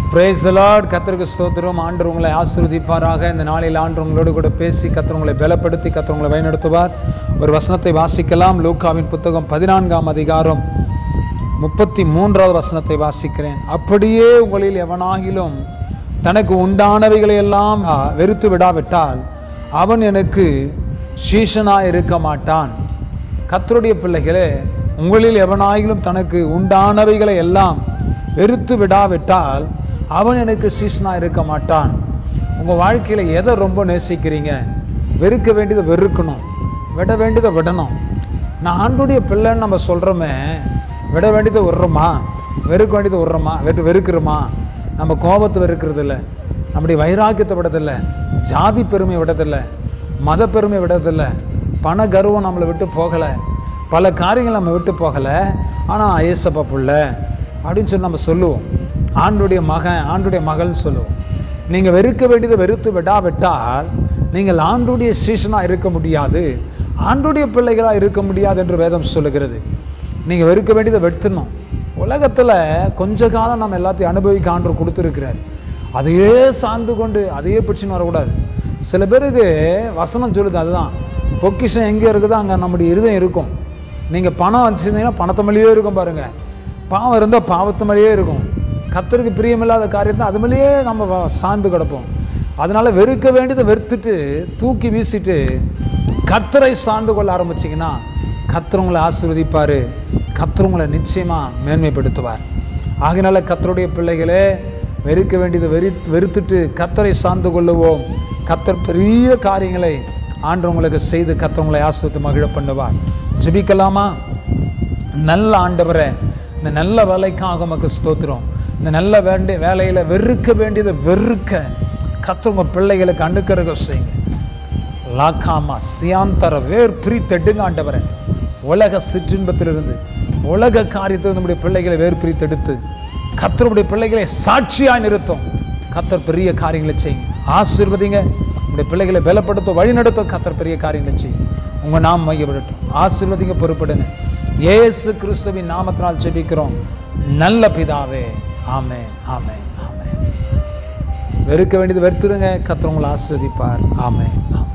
brace Lord கத்தருக்கு ஸ்தோத்திரம் ஆண்டு உங்களை ஆசீர்வதிப்பாராக இந்த நாளில் ஆண்டு உங்களோடு கூட பேசி கத்தர் உங்களை பலப்படுத்தி கத்தர் உங்களை வழிநடத்துவார் ஒரு வசனத்தை வாசிக்கலாம் லூக்காவின் புத்தகம் பதினான்காம் அதிகாரம் முப்பத்தி மூன்றாவது வசனத்தை வாசிக்கிறேன் அப்படியே உங்களில் எவனாகிலும் தனக்கு உண்டானவைகளை எல்லாம் ஆ, வெறுத்து விடாவிட்டால் அவன் எனக்கு சீஷனாய் இருக்க மாட்டான் கத்தருடைய பிள்ளைகளே உங்களில் எவனாகிலும் தனக்கு உண்டானவைகளை எல்லாம் வெறுத்து விடாவிட்டால் அவன் எனக்கு சீஷனாக இருக்க மாட்டான் உங்கள் வாழ்க்கையில் எதை ரொம்ப நேசிக்கிறீங்க வெறுக்க வேண்டியதை வெறுக்கணும் விட வேண்டியதை விடணும் நான் ஆண்டுடைய பிள்ளைன்னு நம்ம சொல்கிறோமே விட வேண்டியதை விடுறோமா வெறுக்க வேண்டியதை விடுறோமா வெறு வெறுக்கிறோமா நம்ம கோபத்தை வெறுக்கிறது இல்லை நம்முடைய வைராக்கியத்தை விடதில்லை ஜாதி பெருமை விடதில்லை மத பெருமை விடதில்லை பண கர்வம் நம்மளை விட்டு போகலை பல காரியங்கள் நம்ம விட்டு போகலை ஆனால் ஐயசப்பா புள்ள அப்படின்னு சொல்லி நம்ம சொல்லுவோம் ஆண்டுடைய மகன் ஆண்டுடைய மகள்னு சொல்லுவோம் நீங்கள் வெறுக்க வேண்டியதை வெறுத்து விடாவிட்டால் நீங்கள் ஆண்டுடைய சீசனாக இருக்க முடியாது ஆண்டுடைய பிள்ளைகளாக இருக்க முடியாது என்று வேதம் சொல்லுகிறது நீங்கள் வெறுக்க வேண்டியதை வெறுத்தணும் உலகத்தில் கொஞ்ச காலம் நம்ம எல்லாத்தையும் அனுபவிக்க ஆண்டு கொடுத்துருக்கிறார் அதையே சார்ந்து கொண்டு அதையே பிடிச்சின்னு வரக்கூடாது சில பேருக்கு வசனம் சொல்லுது அதுதான் பொக்கிஷம் எங்கே இருக்குதோ அங்கே நம்முடைய இருதயம் இருக்கும் நீங்கள் பணம் வச்சுருந்தீங்கன்னா பணத்தை மேலேயே இருக்கும் பாருங்கள் பாவம் இருந்தால் பாவத்து மேலேயே இருக்கும் கத்தருக்கு பிரியமில்லாத காரியம் தான் அது மேலேயே நம்ம வ- சார்ந்து கிடப்போம் அதனால் வெறுக்க வேண்டியதை வெறுத்துட்டு தூக்கி வீசிட்டு கர்த்தரை சார்ந்து கொள்ள ஆரம்பிச்சிங்கன்னா கர்த்தர் உங்களை ஆசீர்வதிப்பார் கர்த்தர் உங்களை நிச்சயமாக மேன்மைப்படுத்துவார் ஆகினால கர்த்தருடைய பிள்ளைகளே வெறுக்க வேண்டியதை வெறி வெறுத்துட்டு கர்த்தரை சார்ந்து கொள்ளுவோம் கர்த்தர் பெரிய காரியங்களை ஆண்டு உங்களுக்கு செய்து கர்த்தர் உங்களை ஆசிரியத்து மகிழ பண்ணுவார் ஜெபிக்கலாமா நல்ல ஆண்டவரே இந்த நல்ல வேலைக்காக உமக்கு ஸ்தோத்திரம் இந்த நல்ல வேண்டிய வேலையில் வெறுக்க வேண்டியதை வெறுக்க கர்த்தர் உங்கள் பிள்ளைகளுக்கு அனுக்கிரக செய்யுங்க லாக்காமா சியாந்தர வேர் பிரித்தெடுங்க ஆண்டவரே உலக சிற்றின்பத்திலிருந்து உலக காரியத்தில் நம்முடைய பிள்ளைகளை வேர் பிரித்தெடுத்து கத்தருடைய பிள்ளைகளை சாட்சியாய் நிறுத்தும் கத்தர் பெரிய காரியங்களை செய்யுங்க ஆசீர்வதிங்க உங்களுடைய பிள்ளைகளை பலப்படுத்தும் வழிநடத்தும் கத்தர் பெரிய காரியங்களை செய்யும் உங்கள் நாம் மையப்படட்டும் ஆசீர்வதிங்க பொறுப்படுங்க இயேசு கிறிஸ்துவின் நாமத்தினால் ஜெபிக்கிறோம் நல்ல பிதாவே ஆமே ஆமே ஆமே வெறுக்க வேண்டியது வெறுத்துருங்க கத்தர் உங்களை ஆஸ்வதிப்பார் ஆமே ஆமே